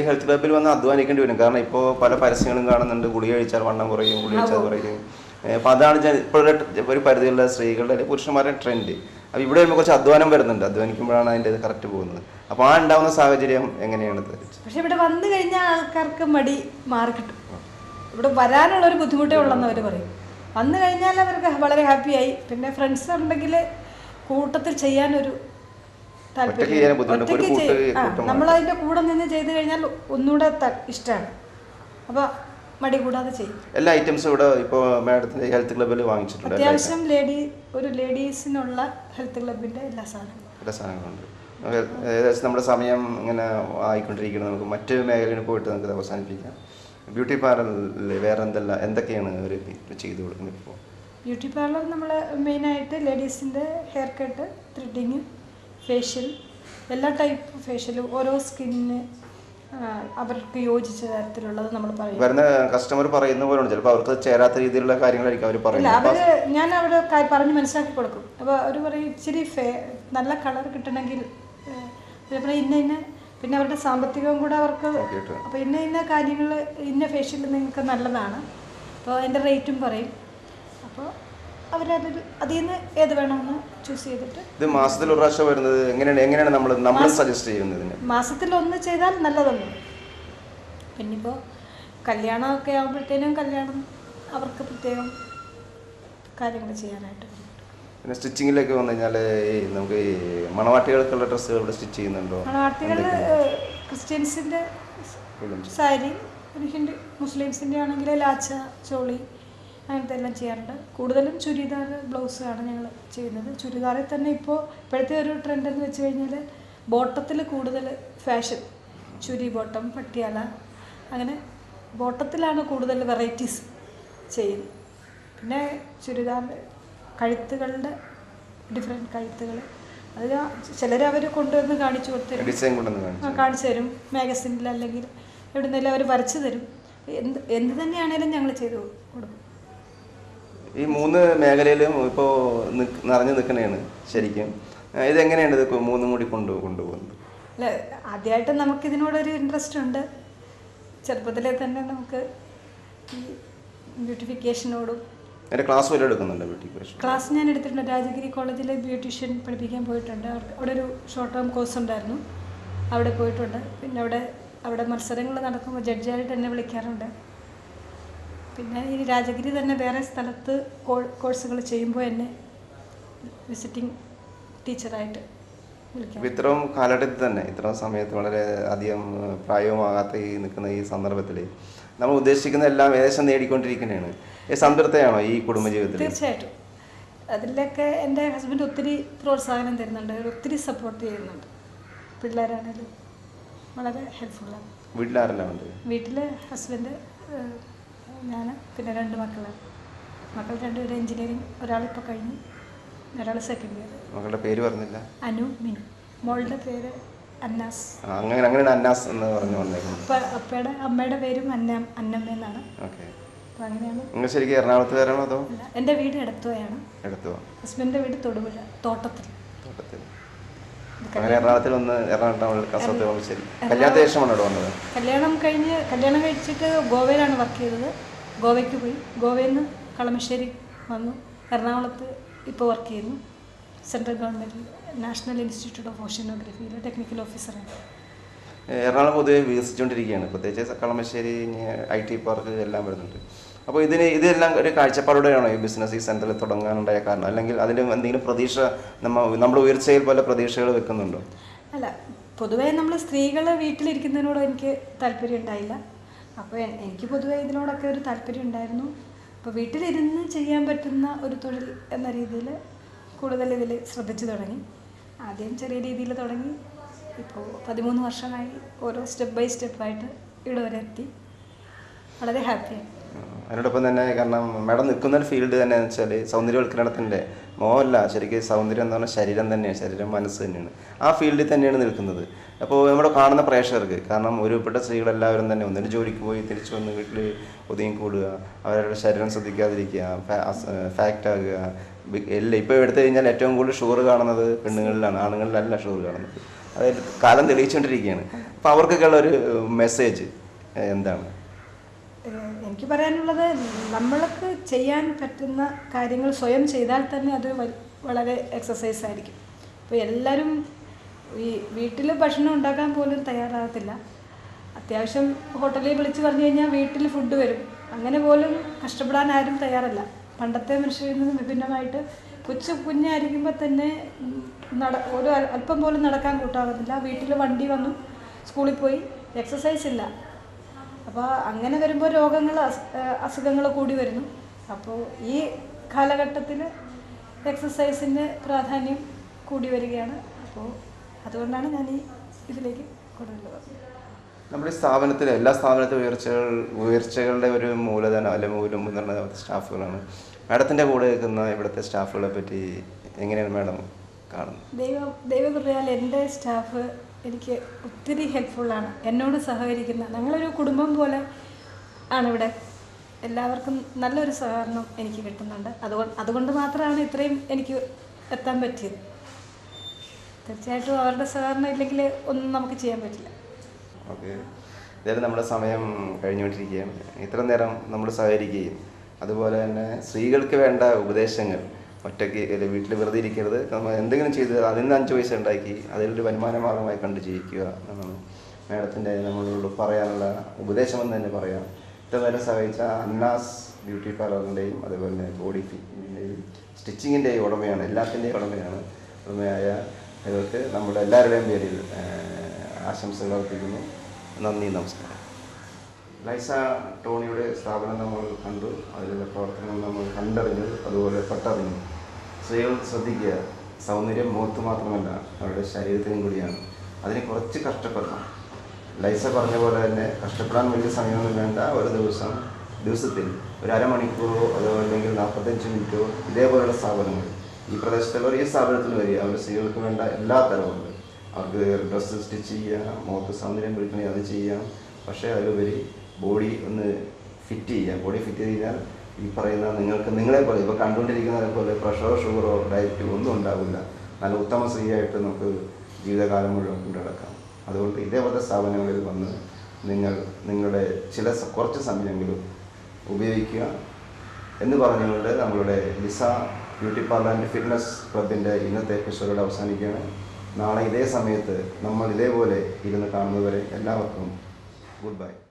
ഈ ഹെൽത്ത് ക്ലബ്ബിൽ വന്ന് അധ്വാനിക്കേണ്ടി വരും കാരണം ഇപ്പോൾ പല പരസ്യങ്ങളും കാണുന്നുണ്ട് ഗുളിക കഴിച്ചാൽ വണ്ണം കുറയും ഗുളിക കഴിച്ചാൽ കുറയും അപ്പോൾ അതാണ് ഞാൻ ഇപ്പോഴത്തെ ഒരു പരിധിയുള്ള സ്ത്രീകളുടെ അല്ലെങ്കിൽ പുരുഷന്മാരുടെ ട്രെൻഡ് അപ്പോൾ ഇവിടെ വരുമ്പോൾ കുറച്ച് അധ്വാനം വരുന്നുണ്ട് അധ്വാനിക്കുമ്പോഴാണ് അതിൻ്റെ ഇത് കറക്റ്റ് പോകുന്നത് അപ്പോൾ ആ ഉണ്ടാവുന്ന സാഹചര്യം എങ്ങനെയാണ് ഇത്? പക്ഷെ ഇവിടെ വന്നു കഴിഞ്ഞാൽ ആൾക്കാർക്ക് മടി മാറിക്കിട്ടും ഇവിടെ വരാനുള്ള ഒരു ബുദ്ധിമുട്ടേ ഉള്ളെന്ന് അവർ പറയും വന്നു കഴിഞ്ഞാൽ അവർക്ക് വളരെ ഹാപ്പിയായി പിന്നെ ഫ്രണ്ട്സ് ഉണ്ടെങ്കിൽ കൂട്ടത്തിൽ ചെയ്യാനൊരു ഒറ്റയ്ക്ക് ചെയ്യാൻ ബുദ്ധിമുട്ട്. ഒരു ഒറ്റയ്ക്ക് കൂട്ട് ചെയ്യും. ആ, കൂട്ടം നമ്മളതിൻ്റെ കൂടെ നിന്ന് ചെയ്ത് കഴിഞ്ഞാൽ ഒന്നുകൂടെ ഇഷ്ടമാണ് അപ്പോൾ മടി കൂടാതെ ചെയ്യും എല്ലാ ഐറ്റംസും ഇവിടെ ഇപ്പോൾ മാഡത്തിൻ്റെ ഹെൽത്ത് ക്ലബ്ബിൽ വാങ്ങിച്ചിട്ടുണ്ട് എല്ലാ അത്യാവശ്യം ലേഡി ഒരു ലേഡീസിനുള്ള ഹെൽത്ത് ക്ലബിൻ്റെ എല്ലാ സാധനങ്ങളും എല്ലാ സാധനങ്ങളുണ്ട് നമുക്ക് ഏകദേശം നമ്മുടെ സമയം ഇങ്ങനെ ആയിക്കൊണ്ടിരിക്കുന്നത് നമുക്ക് മറ്റ് മേഖലയിൽ പോയിട്ട് നമുക്ക് ഇത് അവസാനിപ്പിക്കാം ബ്യൂട്ടി പാർലറിൽ വേറെ എന്തെല്ലാം എന്തൊക്കെയാണ് അവർ ചെയ്തു കൊടുക്കുന്നത് ഇപ്പോൾ ബ്യൂട്ടി പാർലർ നമ്മൾ മെയിനായിട്ട് ലേഡീസിൻ്റെ ഹെയർ കട്ട് ത്രെഡിങ് ഫേഷ്യൽ എല്ലാ ടൈപ്പ് ഫേഷ്യലും ഓരോ സ്കിന്നിന് അവർക്ക് യോജിച്ച തരത്തിലുള്ളത് നമ്മൾ പറയും വരുന്ന കസ്റ്റമർ പറയുന്ന പോലെയാണ് ചിലപ്പോൾ അവർക്ക് ചേരാത്ത രീതിയിലുള്ള കാര്യങ്ങളായിരിക്കും അവർ ഇല്ല പറയുന്നത് അപ്പോൾ അവര് ഞാൻ അവിടെ കാ- പറഞ്ഞ് മനസ്സിലാക്കി കൊടുക്കും അപ്പോൾ അവർ പറയും ഇച്ചിരി ഫേ നല്ല കളർ കിട്ടണമെങ്കിൽ ഏഹ്, അതേപോലെ ഇന്ന ഇന്ന പിന്നെ അവരുടെ സാമ്പത്തികവും കൂടെ അവർക്ക് നോക്കിയിട്ട്. അപ്പോൾ ഇന്ന ഇന്ന കാര്യങ്ങൾ ഇന്ന ഫേഷ്യൽ നിങ്ങൾക്ക് നല്ലതാണ് അപ്പോൾ അതിൻ്റെ റേറ്റും പറയും അപ്പോൾ അവരതൊരു അതിൽ നിന്ന് ഏത് വേണമെന്ന് ചൂസ് ചെയ്തിട്ട് ഇത് മാസത്തിൽ ഒരു പ്രാവശ്യം വരുന്നത് എങ്ങനെയാണ് എങ്ങനെയാണ് നമ്മൾ നമ്മൾ സജസ്റ്റ് ചെയ്യുന്നത് ഇതിന് മാസത്തിൽ ഒന്ന് ചെയ്താൽ നല്ലതല്ലേ പിന്നിപ്പോൾ കല്യാണമൊക്കെ ആകുമ്പോഴത്തേനും കല്യാണം അവർക്ക് പ്രത്യേകം കാര്യങ്ങൾ ചെയ്യാനായിട്ട് ബുദ്ധിമുട്ട്. പിന്നെ സ്റ്റിച്ചിങ്ങിലേക്ക് വന്നു കഴിഞ്ഞാൽ ഈ നമുക്ക് ഈ മണവാട്ടികൾക്കുള്ള ഡ്രസ്സുകൾ ഇവിടെ സ്റ്റിച്ച് ചെയ്യുന്നുണ്ടോ മണവാട്ടികൾ ക്രിസ്ത്യൻസിൻ്റെ സാരി ഒരു ഹിന്ദു മുസ്ലിംസിൻ്റെ ആണെങ്കിൽ ലാച്ച ചോളി അങ്ങനത്തെ എല്ലാം ചെയ്യാറുണ്ട് കൂടുതലും ചുരിദാർ ബ്ലൗസാണ് ഞങ്ങൾ ചെയ്യുന്നത് ചുരിദാറിൽ തന്നെ ഇപ്പോൾ ഇപ്പോഴത്തെ ഒരു ട്രെൻഡ് എന്ന് വെച്ച് കഴിഞ്ഞാൽ ബോട്ടത്തിൽ കൂടുതൽ ഫാഷൻ ചുരി ബോട്ടം പട്ടിയാല അങ്ങനെ ബോട്ടത്തിലാണ് കൂടുതൽ വെറൈറ്റീസ് ചെയ്യുന്നത് പിന്നെ ചുരിദാർ കഴുത്തുകളുടെ ഡിഫറെൻറ്റ് കഴുത്തുകൾ അത് ചിലർ അവർ കൊണ്ടുവന്ന് കാണിച്ചു കൊടുത്തരും ഡിസൈൻ കൊണ്ടുവന്ന് കാണിച്ചു ആ, കാണിച്ചു തരും മാഗസിനിൽ അല്ലെങ്കിൽ എവിടുന്നെങ്കിലും അവർ വരച്ചു തരും എന്ത് എന്ത് തന്നെയാണേലും ഞങ്ങൾ ചെയ്തു കൊടുക്കും ഈ മൂന്ന് മേഖലയിലും ഇപ്പോൾ നിറഞ്ഞു നിൽക്കണേണ് ശരിക്കും ആ, ഇതെങ്ങനെയാണ് ഇത് മൂന്നും കൂടി കൊണ്ടു കൊണ്ടുപോകുന്നത് അല്ല ആദ്യമായിട്ട് നമുക്കിതിനോടൊരു ഇൻട്രസ്റ്റ് ഉണ്ട് ചെറുപ്പത്തിലെ തന്നെ നമുക്ക് ഈ ബ്യൂട്ടിഫിക്കേഷനോടും എൻ്റെ ക്ലാസ് വരെ എടുക്കുന്നുണ്ട് ബ്യൂട്ടി കോഴ്സ് ക്ലാസ് ഞാൻ എടുത്തിട്ടുണ്ട് രാജഗിരി കോളേജിൽ ബ്യൂട്ടീഷ്യൻ പഠിപ്പിക്കാൻ പോയിട്ടുണ്ട് അവർക്ക് അവിടെ ഒരു ഷോർട്ട് ടേം കോഴ്സ് ഉണ്ടായിരുന്നു അവിടെ പോയിട്ടുണ്ട് പിന്നെ അവിടെ അവിടെ മത്സരങ്ങൾ നടക്കുമ്പോൾ ജഡ്ജായിട്ട് എന്നെ വിളിക്കാറുണ്ട് പിന്നെ ഈ രാജഗിരി തന്നെ വേറെ സ്ഥലത്ത് കോഴ്സുകൾ ചെയ്യുമ്പോൾ എന്നെ വിസിറ്റിംഗ് ടീച്ചറായിട്ട് വിളിക്കാം ഇപ്പം ഇത്രയും കാലഘട്ടത്തിൽ തന്നെ ഇത്രയും സമയത്ത് വളരെ അധികം ആ, പ്രായവുമാകാത്ത ഈ നിൽക്കുന്ന ഈ സന്ദർഭത്തിൽ നമ്മൾ ഉദ്ദേശിക്കുന്ന എല്ലാം ഏകദേശം നേടിക്കൊണ്ടിരിക്കുന്നതാണ് ഈ സംതൃപ്തയാണോ ഈ കുടുംബജീവിതത്തിൽ തീർച്ചയായിട്ടും അതിലൊക്കെ എൻ്റെ ഹസ്ബൻഡ് ഒത്തിരി പ്രോത്സാഹനം തരുന്നുണ്ട് ഒത്തിരി സപ്പോർട്ട് ചെയ്യുന്നുണ്ട് പിള്ളേരാണേലും വളരെ ഹെൽപ്ഫുള്ളാണ് വീട്ടിലാരെല്ലാം ഉണ്ട് വീട്ടിൽ ഹസ്ബൻഡ് ഞാൻ പിന്നെ രണ്ട് മക്കളാണ് മക്കൾ രണ്ടുപേരും എഞ്ചിനീയറിങ് ഒരാളിപ്പോൾ കഴിഞ്ഞു ഒരാൾ സെക്കൻഡ് ഇയർ മക്കളുടെ പേര് പറഞ്ഞില്ല അനു മിനു മോളുടെ പേര് അന്നാസ് ആ, അങ്ങനെ അങ്ങനെയാണ് അന്നാസ് എന്ന് പറഞ്ഞു വന്നേക്കുന്നത് അപ്പ അപ്പയുടെ അമ്മയുടെ പേരും അന്ന അന്നമ്മ എന്നാണ് ഓക്കെ അപ്പോൾ അങ്ങനെയാണ് നിങ്ങൾ ശരിക്കും എറണാകുളത്ത് വരണോ അതോ അല്ല എൻ്റെ വീട് എടത്തുവയാണ് എടുത്തോ ഹസ്ബൻഡിൻ്റെ വീട് തൊടുപുഴ തോട്ടത്തിൽ തോട്ടത്തിൽ അങ്ങനെ എറണാകുളത്തിൽ വന്ന് എറണാകുളം കസരത്ത് ശരി കല്യാണത്തിന് ശേഷമാണ് ഇവിടെ വന്നത് കല്യാണം കഴിഞ്ഞ് കല്യാണം കഴിച്ചിട്ട് ഗോവയിലാണ് വർക്ക് ചെയ്തത് ഗോവയ്ക്ക് പോയി ഗോവയിൽ നിന്ന് കളമശ്ശേരി വന്നു എറണാകുളത്ത് ഇപ്പോൾ വർക്ക് ചെയ്യുന്നു central government national institute of ഓഷ്യനോഗ്രഫിയിലെ ടെക്നിക്കൽ ഓഫീസറാണ് എറണാകുളം പൊതുവെ വികസിച്ചുകൊണ്ടിരിക്കുകയാണ് പ്രത്യേകിച്ച് കളമശ്ശേരി ഐ ടി പാർക്ക് എല്ലാം വരുന്നുണ്ട് അപ്പോൾ ഇതിന് ഇതെല്ലാം ഒരു കാഴ്ചപ്പാടോടെയാണോ ഈ ബിസിനസ് ഈ സെൻറ്ററിൽ തുടങ്ങാനുണ്ടായ കാരണം അല്ലെങ്കിൽ അതിൽ എന്തെങ്കിലും പ്രതീക്ഷ നമ്മ നമ്മുടെ ഉയർച്ചയിൽ പോലെ പ്രതീക്ഷകൾ വെക്കുന്നുണ്ടോ അല്ല പൊതുവേ നമ്മൾ സ്ത്രീകൾ വീട്ടിലിരിക്കുന്നതിനോട് എനിക്ക് താല്പര്യം ഉണ്ടായില്ല അപ്പോൾ എ- എനിക്ക് പൊതുവേ ഇതിനോടൊക്കെ ഒരു താല്പര്യം ഉണ്ടായിരുന്നു അപ്പോൾ വീട്ടിലിരുന്ന് ചെയ്യാൻ പറ്റുന്ന ഒരു തൊഴിൽ എന്ന രീതിയിൽ കൂടുതൽ ഇതിൽ ശ്രദ്ധിച്ചു തുടങ്ങി ആദ്യം ചെറിയ രീതിയിൽ തുടങ്ങി ഇപ്പോൾ പതിമൂന്ന് വർഷമായി ഓരോ സ്റ്റെപ്പ് ബൈ സ്റ്റെപ്പായിട്ട് ഇവിടെ വരെ എത്തി വളരെ ഹാപ്പിയാണ് അതിനോടൊപ്പം തന്നെ കാരണം മാഡം നിൽക്കുന്ന ഒരു ഫീൽഡ് തന്നെ എന്ന് വെച്ചാൽ സൗന്ദര്യവൽക്കരണത്തിൻ്റെ മോഹമല്ല ശരിക്കും സൗന്ദര്യം എന്ന് പറഞ്ഞാൽ ശരീരം തന്നെയാണ് ശരീരം മനസ്സ് തന്നെയാണ് ആ ഫീൽഡിൽ തന്നെയാണ് നിൽക്കുന്നത് അപ്പോൾ നമ്മുടെ കാണുന്ന പ്രേക്ഷകർക്ക് കാരണം ഒരുപ്പെട്ട സ്ത്രീകളെല്ലാവരും തന്നെ ഒന്നിന് ജോലിക്ക് പോയി തിരിച്ചു വന്ന് വീട്ടിൽ ഒതുങ്ങി കൂടുക അവരുടെ ശരീരം ശ്രദ്ധിക്കാതിരിക്കുക ഫാക്റ്റ് ആകുക ബി- എല്ലാം ഇപ്പോൾ എടുത്തു കഴിഞ്ഞാൽ ഏറ്റവും കൂടുതൽ ഷുഗർ കാണുന്നത് പെണ്ണുങ്ങളിലാണ് ആണുങ്ങളിലല്ല ഷുഗർ കാണുന്നത് അതായത് കാലം തെളിയിച്ചുകൊണ്ടിരിക്കുകയാണ് അപ്പോൾ അവർക്കൊക്കെയുള്ള ഒരു മെസ്സേജ് എന്താണ് ഏഹ് എനിക്ക് പറയാനുള്ളത് നമ്മൾക്ക് ചെയ്യാൻ പറ്റുന്ന കാര്യങ്ങൾ സ്വയം ചെയ്താൽ തന്നെ അത് വ- വളരെ എക്സസൈസ് ആയിരിക്കും ഇപ്പോൾ എല്ലാവരും ഈ വീട്ടിൽ ഭക്ഷണം ഉണ്ടാക്കാൻ പോലും തയ്യാറാകത്തില്ല അത്യാവശ്യം ഹോട്ടലിൽ വിളിച്ച് പറഞ്ഞു കഴിഞ്ഞാൽ വീട്ടിൽ ഫുഡ് വരും അങ്ങനെ പോലും കഷ്ടപ്പെടാൻ ആരും തയ്യാറല്ല പണ്ടത്തെ മനുഷ്യരിൽ നിന്ന് വിഭിന്നമായിട്ട് കൊച്ചു കുഞ്ഞായിരിക്കുമ്പോൾ തന്നെ ഉം, നട ഒരു അൽ- അല്പം പോലും നടക്കാൻ കൂട്ടാകുന്നില്ല വീട്ടിൽ വണ്ടി വന്നു സ്കൂളിൽ പോയി എക്സസൈസ് ഇല്ല അപ്പോൾ അങ്ങനെ വരുമ്പോൾ രോഗങ്ങൾ അസുഖങ്ങൾ കൂടി വരുന്നു അപ്പോൾ ഈ കാലഘട്ടത്തിൽ എക്സസൈസിൻ്റെ പ്രാധാന്യം കൂടി വരികയാണ് അപ്പോൾ അതുകൊണ്ടാണ് ഞാൻ ഈ ഇതിലേക്ക് കൊണ്ടുവരുന്നത് നമ്മുടെ ഈ സ്ഥാപനത്തിൽ എല്ലാ സ്ഥാപനത്തിലും ഉയർച്ചകൾ ഉയർച്ചകളുടെ ഒരു മൂലധനം അല്ലെ മൂലം എന്ന് പറയുന്നത് സ്റ്റാഫുകളാണ് മാഡത്തിൻ്റെ കൂടെ നിൽക്കുന്ന ഇവിടുത്തെ സ്റ്റാഫുകളെ പറ്റി എങ്ങനെയാണ് മാഡം കാണുന്നത് ദൈവം ദൈവകൃപയാൽ എൻ്റെ സ്റ്റാഫ് എനിക്ക് ഒത്തിരി ഹെൽപ്ഫുള്ളാണ് എന്നോട് സഹകരിക്കുന്ന ഞങ്ങളൊരു കുടുംബം പോലെ ആണ് ഇവിടെ എല്ലാവർക്കും നല്ലൊരു സഹകരണം എനിക്ക് കിട്ടുന്നുണ്ട് അതുകൊണ്ട് അതുകൊണ്ട് മാത്രമാണ് ഇത്രയും എനിക്ക് എത്താൻ പറ്റിയത് തീർച്ചയായിട്ടും അവരുടെ സഹകരണം ഇല്ലെങ്കിൽ ഒന്നും നമുക്ക് ചെയ്യാൻ പറ്റില്ല ഓക്കെ ഇതായാലും നമ്മുടെ സമയം കഴിഞ്ഞുകൊണ്ടിരിക്കുകയാണ് ഇത്ര നേരം നമ്മൾ സഹകരിക്കുകയും അതുപോലെ തന്നെ സ്ത്രീകൾക്ക് വേണ്ട ഉപദേശങ്ങൾ ഒറ്റയ്ക്ക് അല്ലെ വീട്ടിൽ വെറുതെ ഇരിക്കരുത് നമ്മൾ എന്തെങ്കിലും ചെയ്ത് അതിൽ നിന്ന് അഞ്ച് പൈസ ഉണ്ടാക്കി അതിലൊരു വരുമാന മാർഗമായി കണ്ട് ജീവിക്കുക എന്നാണ് മാഡത്തിൻ്റെ നമ്മളോട് പറയാനുള്ള ഉപദേശമെന്ന് തന്നെ പറയാം ഇത്ര നേരം സഹായിച്ച അന്നാസ് ബ്യൂട്ടി പാർലറിൻ്റെയും അതുപോലെ തന്നെ ബോഡി ഫിറ്റിൻ്റെയും സ്റ്റിച്ചിങ്ങിൻ്റെയും ഉടമയാണ് എല്ലാത്തിൻ്റെയും ഉടമയാണ് ഉടമയായ ഇവർക്ക് നമ്മുടെ എല്ലാവരുടെയും പേരിൽ ഏഹ്, ആശംസകൾ അർപ്പിക്കുന്നു നന്ദി നമസ്കാരം ലൈസ ടോണിയുടെ സ്ഥാപനം നമ്മൾ കണ്ടു അതിലുള്ള പ്രവർത്തനങ്ങൾ നമ്മൾ കണ്ടറിഞ്ഞു അതുപോലെ പെട്ടറിഞ്ഞു സ്ത്രീകൾ ശ്രദ്ധിക്കുക സൗന്ദര്യം മുഖത്ത് മാത്രമല്ല അവരുടെ ശരീരത്തിനും കൂടിയാണ് അതിന് കുറച്ച് കഷ്ടപ്പെടണം ലൈസ പറഞ്ഞ പോലെ തന്നെ കഷ്ടപ്പെടാൻ വലിയ സമയമൊന്നും വേണ്ട ഒരു ദിവസം ദിവസത്തിൽ ഒരു അരമണിക്കൂറോ അതോ അല്ലെങ്കിൽ നാൽപ്പത്തഞ്ച് മിനിറ്റോ ഇതേപോലെയുള്ള സ്ഥാപനങ്ങൾ ഈ പ്രദേശത്തുള്ളവർ ഈ സ്ഥാപനത്തിൽ വരിക അവർ സ്ത്രീകൾക്ക് വേണ്ട എല്ലാ തരവുണ്ട് അവർക്ക് ഡ്രസ്സ് സ്റ്റിച്ച് ചെയ്യാം മുഖത്ത് സൗന്ദര്യം പിടിക്കണേ അത് ചെയ്യാം പക്ഷേ അതിലുപരി ബോഡി ഒന്ന് ഫിറ്റ് ചെയ്യാം ബോഡി ഫിറ്റ് ചെയ്ത് കഴിഞ്ഞാൽ ഈ പറയുന്ന നിങ്ങൾക്ക് നിങ്ങളെ പോലെ ഇപ്പോൾ കണ്ടുകൊണ്ടിരിക്കുന്നവരെ പോലെ പ്രഷറോ ഷുഗറോ ഡയറ്റോ ഒന്നും ഉണ്ടാവില്ല നല്ല ഉത്തമ സ്ത്രീയായിട്ട് നമുക്ക് ജീവിതകാലം മുഴുവൻ കൊണ്ടു നടക്കാം അതുകൊണ്ട് ഇതേപോലത്തെ സ്ഥാപനങ്ങളിൽ വന്ന് നിങ്ങൾ നിങ്ങളുടെ ചില സ- കുറച്ച് സമയമെങ്കിലും ഉപയോഗിക്കുക എന്ന് പറഞ്ഞുകൊണ്ട് നമ്മളുടെ Lisa beauty parlour and fitness ക്ലബിൻ്റെ ഇന്നത്തെ എപ്പിസോഡ് അവസാനിക്കുകയാണ് നാളെ ഇതേ സമയത്ത് നമ്മൾ ഇതേപോലെ ഇരുന്ന് കാണുന്നതുവരെ എല്ലാവർക്കും ഗുഡ് ബൈ